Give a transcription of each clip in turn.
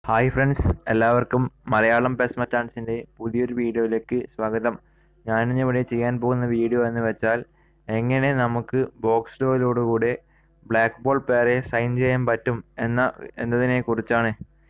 hi friends എല്ലാവർക്കും Malayalam pes മച്ചാൻസിൻ്റെ പുതിയൊരു വീഡിയോയിലേക്ക് സ്വാഗതം ഞാനിന്ന് ഇവിടെ ചെയ്യാൻ പോകുന്ന വീഡിയോ എന്ന് വെച്ചാൽ എങ്ങനെ നമുക്ക് ബോക്സ് ഡോയിലോടുകൂടെ ബ്ലാക്ക് ബോൾ പേരെ സൈൻ ചെയ്യാൻ പറ്റും എന്ന എന്നതിനെ കുറിച്ചാണ്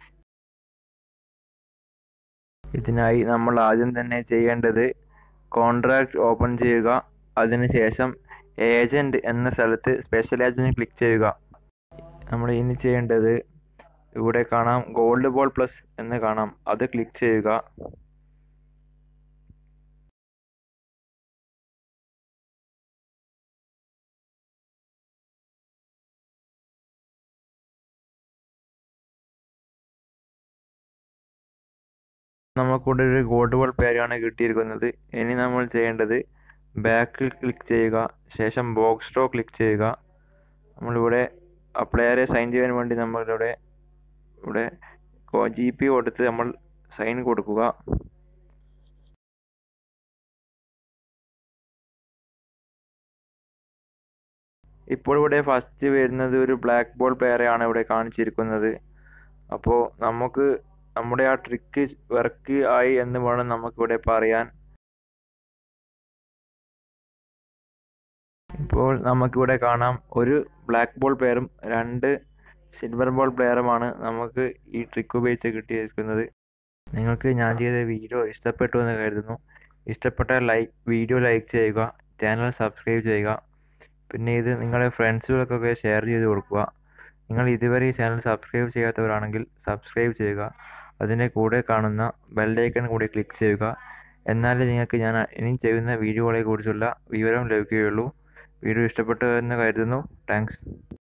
ഇതിനായി നമ്മൾ ആദ്യം തന്നെ ചെയ്യേണ്ടത് കോൺട്രാക്റ്റ് ഓപ്പൺ ചെയ്യുക അതിനുശേഷം ഏജൻറ്റ് എന്ന സ്ഥലത്ത് സ്പെഷ്യൽ ഏജൻറ്റ് ക്ലിക്ക് ചെയ്യുക നമ്മൾ ഇനി ചെയ്യേണ്ടത് ഇവിടെ കാണാം ഗോൾഡ് ബോൾ പ്ലസ് എന്ന് കാണാം അത് ക്ലിക്ക് ചെയ്യുക നമുക്കിവിടെ ഒരു ഗോൾഡ് ബോൾ പേരാണ് കിട്ടിയിരിക്കുന്നത് ഇനി നമ്മൾ ചെയ്യേണ്ടത് ബാക്കിൽ ക്ലിക്ക് ചെയ്യുക ശേഷം ബോക്സ് ഡ്രോ ക്ലിക്ക് ചെയ്യുക നമ്മളിവിടെ പ്ലെയറെ സൈൻ ചെയ്യാൻ വേണ്ടി നമ്മളിവിടെ ഇവിടെ ജി പി കൊടുത്ത് നമ്മൾ സൈൻ കൊടുക്കുക ഇപ്പോൾ ഇവിടെ ഫസ്റ്റ് വരുന്നത് ഒരു ബ്ലാക്ക് ബോൾ പ്ലെയറെയാണ് ഇവിടെ കാണിച്ചിരിക്കുന്നത് അപ്പോൾ നമുക്ക് നമ്മുടെ ആ ട്രിക്ക് വർക്ക് ആയി എന്ന് വേണം നമുക്കിവിടെ പറയാൻ ഇപ്പോൾ നമുക്കിവിടെ കാണാം ഒരു ബ്ലാക്ക് ബോൾ പ്ലെയറും രണ്ട് സിൽവർ ബോൾ പ്ലെയറുമാണ് നമുക്ക് ഈ ട്രിക്ക് ഉപയോഗിച്ച് കിട്ടിയിരിക്കുന്നത് നിങ്ങൾക്ക് ഞാൻ ചെയ്ത വീഡിയോ ഇഷ്ടപ്പെട്ടു എന്ന് കരുതുന്നു ഇഷ്ടപ്പെട്ടാൽ ലൈക്ക് വീഡിയോ ലൈക്ക് ചെയ്യുക ചാനൽ സബ്സ്ക്രൈബ് ചെയ്യുക പിന്നെ ഇത് നിങ്ങളുടെ ഫ്രണ്ട്സുകൾക്കൊക്കെ ഷെയർ ചെയ്ത് കൊടുക്കുക നിങ്ങൾ ഇതുവരെ ഈ ചാനൽ സബ്സ്ക്രൈബ് ചെയ്യാത്തവരാണെങ്കിൽ സബ്സ്ക്രൈബ് ചെയ്യുക അതിൻ്റെ കൂടെ കാണുന്ന ബെല്ലൈക്കൺ കൂടി ക്ലിക്ക് ചെയ്യുക എന്നാലേ നിങ്ങൾക്ക് ഞാൻ ഇനി ചെയ്യുന്ന വീഡിയോകളെ കുറിച്ചുള്ള വിവരം ലഭിക്കുകയുള്ളൂ വീഡിയോ ഇഷ്ടപ്പെട്ടു എന്ന് കരുതുന്നു താങ്ക്സ്